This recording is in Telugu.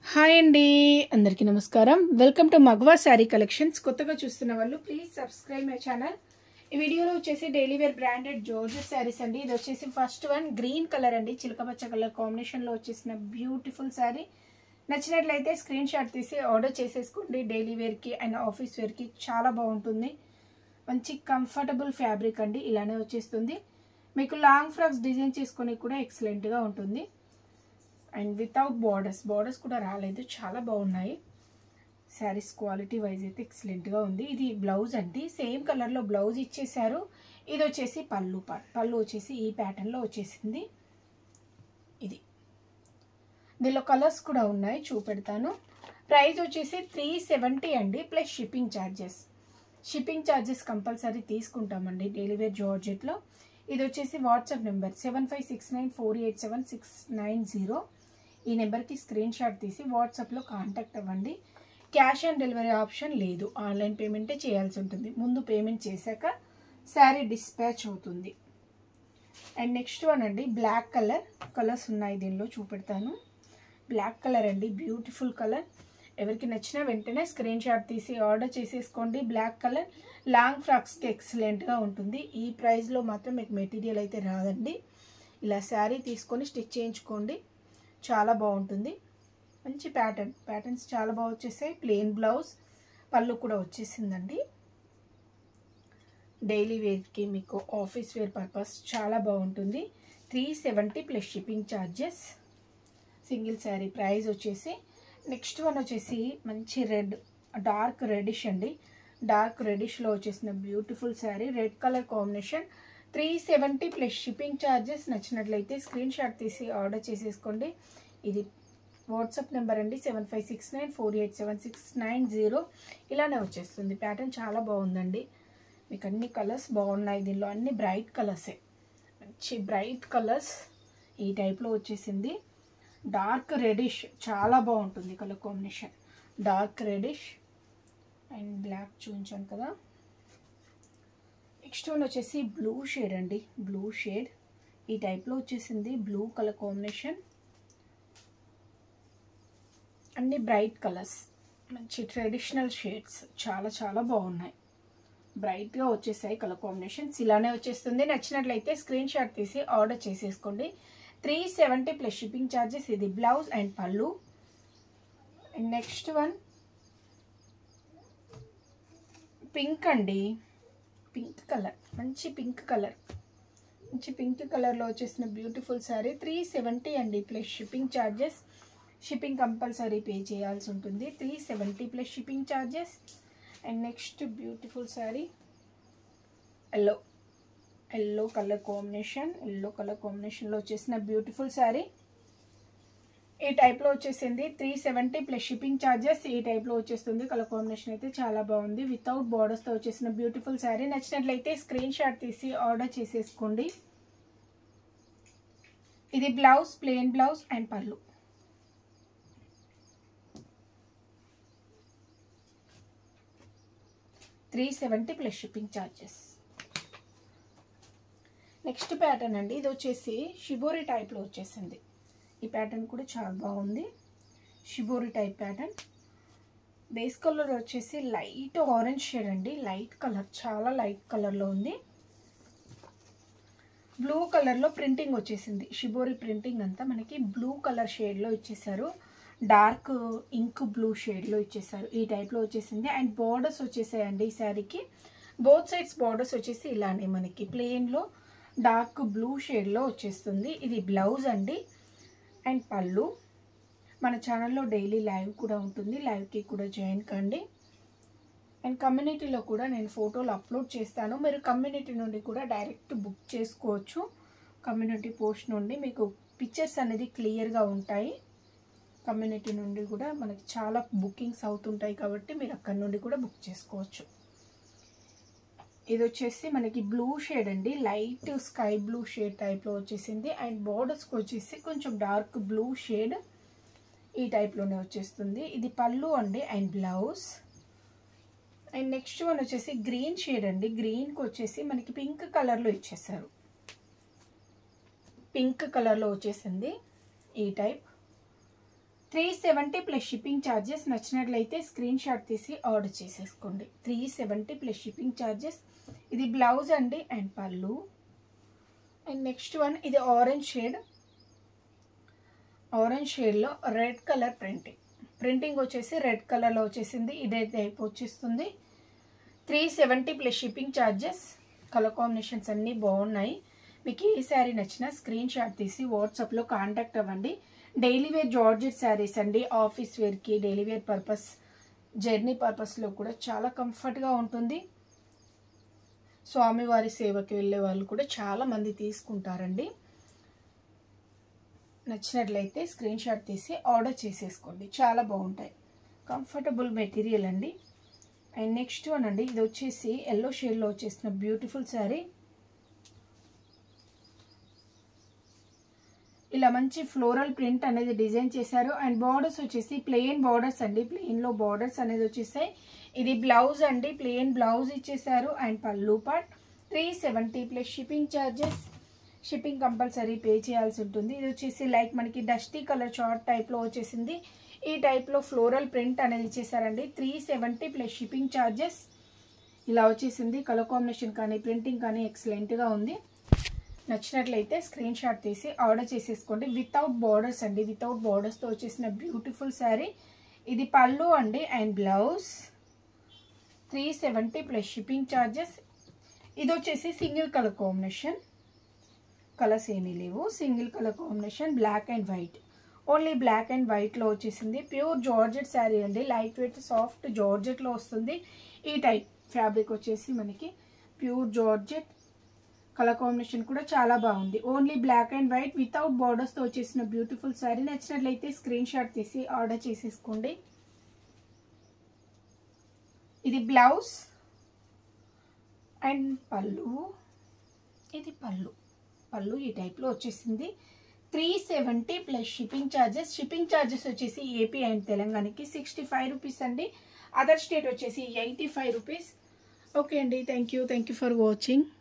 హాయ్ అండి అందరికీ నమస్కారం వెల్కమ్ టు మగ్వా శారీ కలెక్షన్స్ కొత్తగా చూస్తున్న వాళ్ళు ప్లీజ్ సబ్స్క్రైబ్ మై ఛానల్ ఈ వీడియోలో వచ్చేసి daily wear branded georgette saris అండి ఇది వచ్చేసి ఫస్ట్ వన్ గ్రీన్ కలర్ అండి చిలకపచ్చ కలర్ కాంబినేషన్లో వచ్చేసిన బ్యూటిఫుల్ శారీ నచ్చినట్లయితే స్క్రీన్ షాట్ తీసి ఆర్డర్ చేసేసుకోండి డైలీ వేర్కి అండ్ ఆఫీస్ వేర్కి చాలా బాగుంటుంది మంచి కంఫర్టబుల్ ఫ్యాబ్రిక్ అండి ఇలానే వచ్చేస్తుంది మీకు లాంగ్ ఫ్రాక్స్ డిజైన్ చేసుకొని కూడా ఎక్సలెంట్గా ఉంటుంది అండ్ వితౌట్ బార్డర్స్ బార్డర్స్ కూడా రాలేదు చాలా బాగున్నాయి శారీస్ క్వాలిటీ వైజ్ అయితే ఎక్సలెంట్గా ఉంది ఇది బ్లౌజ్ అండి సేమ్ కలర్లో బ్లౌజ్ ఇచ్చేసారు ఇది వచ్చేసి పళ్ళు ప- పళ్ళు వచ్చేసి ఈ ప్యాటర్న్లో వచ్చేసింది ఇది దీనిలో కలర్స్ కూడా ఉన్నాయి చూపెడతాను ప్రైస్ వచ్చేసి త్రీ సెవెంటీ అండి plus shipping charges shipping charges compulsory తీసుకుంటామండి డెలివరీ జార్జెట్లో ఇది వచ్చేసి WhatsApp number seven five six nine four eight seven six nine zero ఈ నెంబర్కి స్క్రీన్ షాట్ తీసి వాట్సాప్లో కాంటాక్ట్ అవ్వండి క్యాష్ ఆన్ డెలివరీ ఆప్షన్ లేదు ఆన్లైన్ పేమెంటే చేయాల్సి ఉంటుంది ముందు పేమెంట్ చేశాక శారీ డిస్పాచ్ అవుతుంది అండ్ నెక్స్ట్ వన్ అండి బ్లాక్ కలర్ కలర్స్ ఉన్నాయి దీనిలో చూపెడతాను బ్లాక్ కలర్ అండి బ్యూటిఫుల్ కలర్ ఎవరికి నచ్చినా వెంటనే స్క్రీన్ షాట్ తీసి ఆర్డర్ చేసేసుకోండి బ్లాక్ కలర్ లాంగ్ ఫ్రాక్స్కి ఎక్సలెంట్గా ఉంటుంది ఈ ప్రైస్లో మాత్రం మీకు మెటీరియల్ అయితే రాదండి ఇలా శారీ తీసుకొని స్టిచ్ చేయించుకోండి చాలా బాగుంటుంది మంచి ప్యాటర్న్ ప్యాటర్న్స్ చాలా బాగా వచ్చేసాయి ప్లెయిన్ బ్లౌజ్ పళ్ళు కూడా వచ్చేసిందండి డైలీ వేర్కి మీకు ఆఫీస్ వేర్ పర్పస్ చాలా బాగుంటుంది three seventy plus shipping charges single sari price వచ్చేసి నెక్స్ట్ వన్ వచ్చేసి మంచి రెడ్ డార్క్ రెడిష్ అండి డార్క్ రెడిష్లో వచ్చేసిన beautiful sari red colour combination three seventy plus shipping charges నచ్చినట్లయితే స్క్రీన్ షాట్ తీసి ఆర్డర్ చేసేసుకోండి ఇది వాట్సాప్ నెంబర్ అండి seven five six nine four eight seven six nine zero ఇలానే వచ్చేస్తుంది ప్యాటర్న్ చాలా బాగుందండి మీకు అన్ని కలర్స్ బాగున్నాయి దీనిలో అన్ని బ్రైట్ కలర్సే మంచి బ్రైట్ కలర్స్ ఈ టైప్లో వచ్చేసింది డార్క్ రెడిష్ చాలా బాగుంటుంది colour combination dark reddish and black చూపించాను కదా నెక్స్ట్ వన్ వచ్చేసి బ్లూ షేడ్ అండి బ్లూ షేడ్ ఈ టైప్లో వచ్చేసింది బ్లూ కలర్ కాంబినేషన్ అన్ని బ్రైట్ కలర్స్ మంచి ట్రెడిషనల్ షేడ్స్ చాలా చాలా బాగున్నాయి బ్రైట్గా వచ్చేసాయి కలర్ కాంబినేషన్స్ ఇలానే వచ్చేస్తుంది నచ్చినట్లయితే స్క్రీన్ షాట్ తీసి ఆర్డర్ చేసేసుకోండి three seventy plus shipping charges ఇది బ్లౌజ్ అండ్ పళ్ళు అండ్ నెక్స్ట్ వన్ పింక్ అండి పింక్ కలర్ మంచి పింక్ కలర్ మంచి పింక్ కలర్లో వచ్చేసిన బ్యూటిఫుల్ శారీ త్రీ సెవెంటీ అండి plus shipping charges shipping compulsory pay చేయాల్సి ఉంటుంది three seventy plus shipping charges and next beautiful sari yellow yellow colour combination yellow colour కాంబినేషన్లో వచ్చేసిన బ్యూటిఫుల్ శారీ ఈ టైప్లో వచ్చేసింది three seventy plus shipping charges ఈ టైప్లో వచ్చేస్తుంది కలర్ కాంబినేషన్ అయితే చాలా బాగుంది వితౌట్ బార్డర్స్తో వచ్చేసిన బ్యూటిఫుల్ శారీ నచ్చినట్లయితే స్క్రీన్ షాట్ తీసి ఆర్డర్ చేసేసుకోండి ఇది బ్లౌజ్ ప్లెయిన్ బ్లౌజ్ అండ్ పళ్ళు three seventy plus shipping charges next pattern అండి ఇది వచ్చేసి షిబోరి టైప్లో వచ్చేసింది ఈ ప్యాటర్న్ కూడా చాలా బాగుంది shibori type pattern base colour వచ్చేసి లైట్ ఆరెంజ్ షేడ్ అండి లైట్ కలర్ చాలా లైట్ కలర్లో ఉంది బ్లూ కలర్లో ప్రింటింగ్ వచ్చేసింది షిబోరి ప్రింటింగ్ అంతా మనకి బ్లూ కలర్ షేడ్లో ఇచ్చేసారు డార్క్ ఇంక్ బ్లూ షేడ్లో ఇచ్చేసారు ఈ టైప్లో వచ్చేసింది అండ్ బార్డర్స్ వచ్చేసాయండి ఈ శారీకి బోత్ సైడ్స్ బార్డర్స్ వచ్చేసి ఇలానే మనకి ప్లెయిన్లో డార్క్ బ్లూ షేడ్లో వచ్చేస్తుంది ఇది బ్లౌజ్ అండి అండ్ పళ్ళు మన ఛానల్లో డైలీ లైవ్ కూడా ఉంటుంది లైవ్కి కూడా జాయిన్ కండి అండ్ కమ్యూనిటీలో కూడా నేను ఫోటోలు అప్లోడ్ చేస్తాను మీరు కమ్యూనిటీ నుండి కూడా డైరెక్ట్ బుక్ చేసుకోవచ్చు కమ్యూనిటీ పోస్ట్ నుండి మీకు పిక్చర్స్ అనేది క్లియర్గా ఉంటాయి కమ్యూనిటీ నుండి కూడా మనకి చాలా బుకింగ్స్ అవుతుంటాయి కాబట్టి మీరు అక్కడ నుండి కూడా బుక్ చేసుకోవచ్చు ఇది వచ్చేసి మనకి బ్లూ షేడ్ అండి లైట్ స్కై బ్లూ షేడ్ టైప్లో వచ్చేసింది అండ్ బార్డర్స్కి వచ్చేసి కొంచెం డార్క్ బ్లూ షేడ్ ఈ టైప్లోనే వచ్చేస్తుంది ఇది పళ్ళు అండి and blouse and next one వచ్చేసి గ్రీన్ షేడ్ అండి గ్రీన్కి వచ్చేసి మనకి పింక్ కలర్లో ఇచ్చేసారు పింక్ కలర్లో వచ్చేసింది ఈ type three seventy plus shipping charges నచ్చినట్లయితే స్క్రీన్ షాట్ తీసి ఆర్డర్ చేసేసుకోండి three seventy plus shipping charges ఇది బ్లౌజ్ అండి అండ్ పళ్ళు అండ్ నెక్స్ట్ వన్ ఇది ఆరెంజ్ షేడ్ ఆరెంజ్ షేడ్లో రెడ్ కలర్ ప్రింటింగ్ ప్రింటింగ్ వచ్చేసి రెడ్ కలర్లో వచ్చేసింది ఇదే టైప్ వచ్చేస్తుంది three seventy plus shipping charges colour combinations అన్నీ బాగున్నాయి మీకు ఏ శారీ నచ్చినా స్క్రీన్ షాట్ తీసి వాట్సాప్లో కాంటాక్ట్ అవ్వండి డైలీ వేర్ జార్జెట్ శారీస్ అండి ఆఫీస్ వేర్కి డైలీ వేర్ పర్పస్ జర్నీ పర్పస్లో కూడా చాలా కంఫర్ట్గా ఉంటుంది స్వామివారి సేవకి వెళ్ళే వాళ్ళు కూడా చాలా మంది తీసుకుంటారండి నచ్చినట్లయితే స్క్రీన్ షాట్ తీసి ఆర్డర్ చేసేసుకోండి చాలా బాగుంటాయి కంఫర్టబుల్ మెటీరియల్ అండి అండ్ నెక్స్ట్ వన్ అండి ఇది వచ్చేసి ఎల్లో షేడ్లో వచ్చేసిన బ్యూటిఫుల్ శారీ ఇలా మంచి ఫ్లోరల్ ప్రింట్ అనేది డిజైన్ చేశారు అండ్ బార్డర్స్ వచ్చేసి ప్లెయిన్ బార్డర్స్ అండి ప్లెయిన్లో బార్డర్స్ అనేది వచ్చేసాయి ఇది బ్లౌజ్ అండి ప్లెయిన్ బ్లౌజ్ ఇచ్చేసారు అండ్ పళ్ళు part three seventy plus shipping charges shipping compulsory pay చేయాల్సి ఉంటుంది ఇది వచ్చేసి లైక్ మనకి డస్టీ కలర్ చార్ట్ టైప్లో వచ్చేసింది ఈ టైప్లో ఫ్లోరల్ ప్రింట్ అనేది ఇచ్చేసారండి three seventy plus shipping charges ఇలా వచ్చేసింది కలర్ కాంబినేషన్ కానీ ప్రింటింగ్ కానీ ఎక్సలెంట్గా ఉంది నచ్చినట్లయితే స్క్రీన్ షాట్ తీసి ఆర్డర్ చేసేసుకోండి వితౌట్ బార్డర్స్ అండి వితౌట్ బార్డర్స్తో వచ్చేసిన బ్యూటిఫుల్ శారీ ఇది పళ్ళు అండి and blouse three seventy plus shipping charges ఇది వచ్చేసి సింగిల్ కలర్ కాంబినేషన్ కలర్స్ ఏమీ లేవు single colour combination black and white only black and వైట్లో వచ్చేసింది ప్యూర్ జార్జెట్ శారీ అండి లైట్ వెయిట్ సాఫ్ట్ జార్జెట్లో వస్తుంది ఈ టైప్ ఫ్యాబ్రిక్ వచ్చేసి మనకి ప్యూర్ జార్జెట్ కలర్ కాంబినేషన్ కూడా చాలా బాగుంది only black and white without బార్డర్స్తో వచ్చేసిన బ్యూటిఫుల్ శారీ నచ్చినట్లయితే స్క్రీన్ షాట్ తీసి ఆర్డర్ చేసేసుకోండి ఇది బ్లౌజ్ అండ్ పళ్ళు ఇది పళ్ళు పళ్ళు ఈ టైప్లో వచ్చేసింది three seventy plus shipping charges shipping charges వచ్చేసి ఏపీ అండ్ తెలంగాణకి సిక్స్టీ ఫైవ్ రూపీస్ అండి అదర్ స్టేట్ వచ్చేసి ఎయిటీ ఫైవ్ రూపీస్ ఓకే అండి thank you thank you for watching